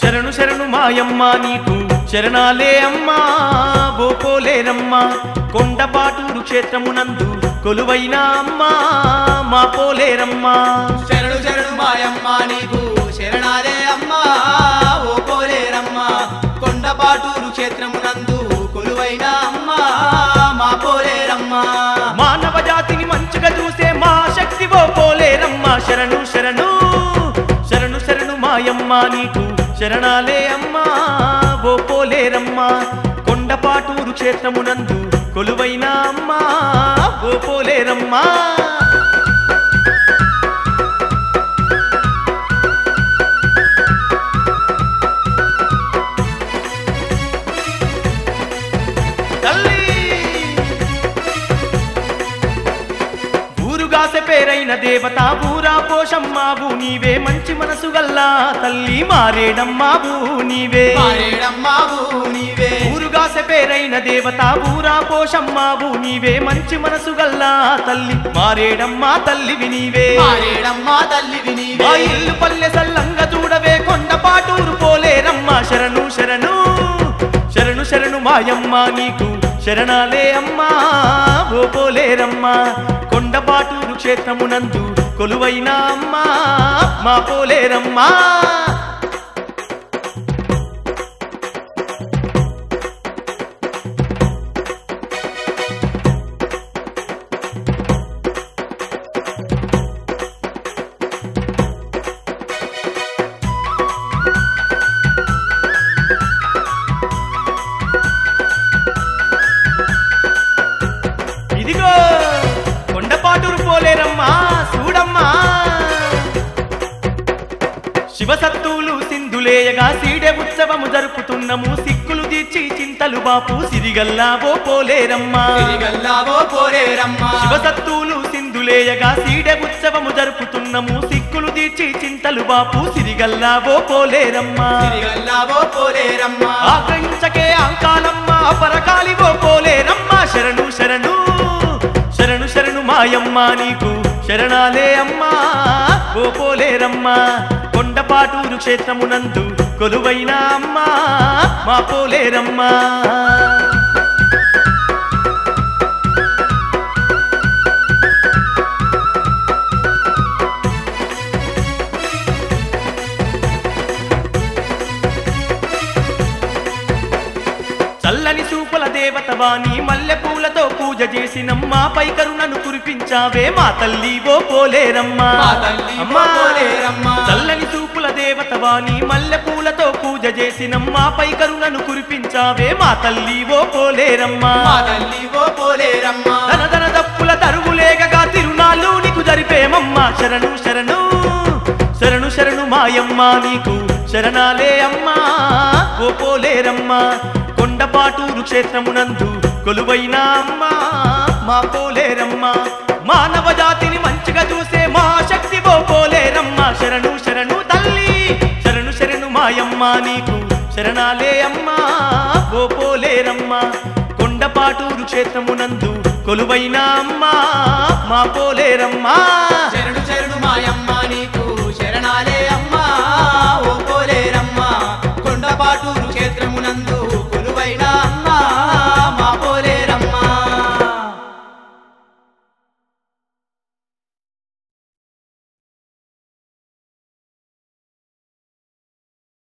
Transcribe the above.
శరణు శరణు మాయమ్మ నీకు శరణాలే అమ్మా బోపోలేరమ్మా కొండపాటూరు క్షేత్రమునందు కొలువైన అమ్మా మా పోలేరమ్మా శరణు శరణు మాయమ్మ నీకు శరణాలే అమ్మా ఓ పోలేరమ్మా కొండపాటూరు క్షేత్రమునందు కొలువైన అమ్మా మా పోలేరమ్మా మానవ జాతిని మంచిగా చూసే మా శక్తి ఓ పోలేరమ్మా శరణు శరణు శరణు శరణు మాయమ్మ నీకు శరణాలే అమ్మా ఓ పోలేరమ్మా కొండపాటూరు క్షేత్రమునందు కొలువైన అమ్మా ఓ పోలేరమ్మా తల్లి ఊరుగాసె పేరైన దేవత బూరా పోషమ్మాబు నీవే మంచి మనసు గల్లా తల్లి మారేడమ్మాబు నీవే మారేడమ్మా ఓ నీవే ఊరుగాసె పేరైన దేవత బూరా పోషమ్మాబు నీవే మంచి మనసు గల్లా తల్లి మారేడమ్మా తల్లివి నీవే మారేడమ్మా తల్లివి మా నీవే ఇల్లు పల్లె సల్లంగా చూడవే కొండపాటూరు పోలేరమ్మా శరణు శరణు శరణు శరణు మాయమ్మ నీకు శరణాలే అమ్మా ఓ పోలేరమ్మా కొండపాటూరు క్షేత్రమునందు కొలువైన అమ్మా మా పోలేరమ్మా ఇదిగో కొండపాటూరు పోలేరమ్మా చూడమ్మా శివసత్తులు సింధులేయగా సీడె ఉత్సవము జరుపుతున్నము సిక్కులు తీర్చి చింతలు బాపు సిరిగల్లావో పోలేరమ్మా తిరిగల్లావో పోలేరమ్మా శివసత్తులు సింధులేయగా సీడె ఉత్సవము జరుపుతున్నము సిక్కులు తీర్చి చింతలు బాపు సిరిగల్లావో పోలేరమ్మా తిరిగల్లావో పోలేరమ్మా ఆగ్రహించకే అంకాలమ్మ పరకాలివో పోలేరమ్మా శరణు శరణు శరణు శరణు మాయమ్మ నీకు శరణాలే అమ్మా ఓ పోలేరమ్మా కొండపాటూరు క్షేత్రమునందు కొలువైన అమ్మా మా పోలేరమ్మా చల్లని సూపుల దేవత వాణి మల్లె పూలతో పూజ చేసినమ్మా పై కరుణను కురిపించావే మా తల్లి ఓ పోలేరమ్మా మా తల్లి ఓ అమ్మా. పోలేరమ్మా. చల్లని సూపుల దేవత వాణి మల్లె పూలతో పూజ చేసినమ్మా పై కరుణను కురిపించావే మా తల్లి ఓ పోలేరమ్మా మా తల్లి ఓ పోలేరమ్మా ధన ధన దప్పుల తరుగులేగగా తిరునాళ్ళు నీకు జరిపేమమ్మా శరణు శరణు శరణు శరణు మాయమ్మ నీకు శరణాలే అమ్మా ఓ పోలేరమ్మా కొండపాటూరు క్షేత్రమునందు కొలువైన అమ్మా మా పోలేరమ్మా మానవ జాతిని మంచిగా చూసే మా శక్తి ఓ పోలేరమ్మా శరణు శరణు తల్లి శరణు శరణు మాయమ్మ నీకు శరణాలే అమ్మా ఓ పోలేరమ్మా కొండపాటూరు క్షేత్రమునందు కొలువైన అమ్మా మా పోలేరమ్మా శరణు శరణు మాయమ్మ నీకు శరణాలే అమ్మా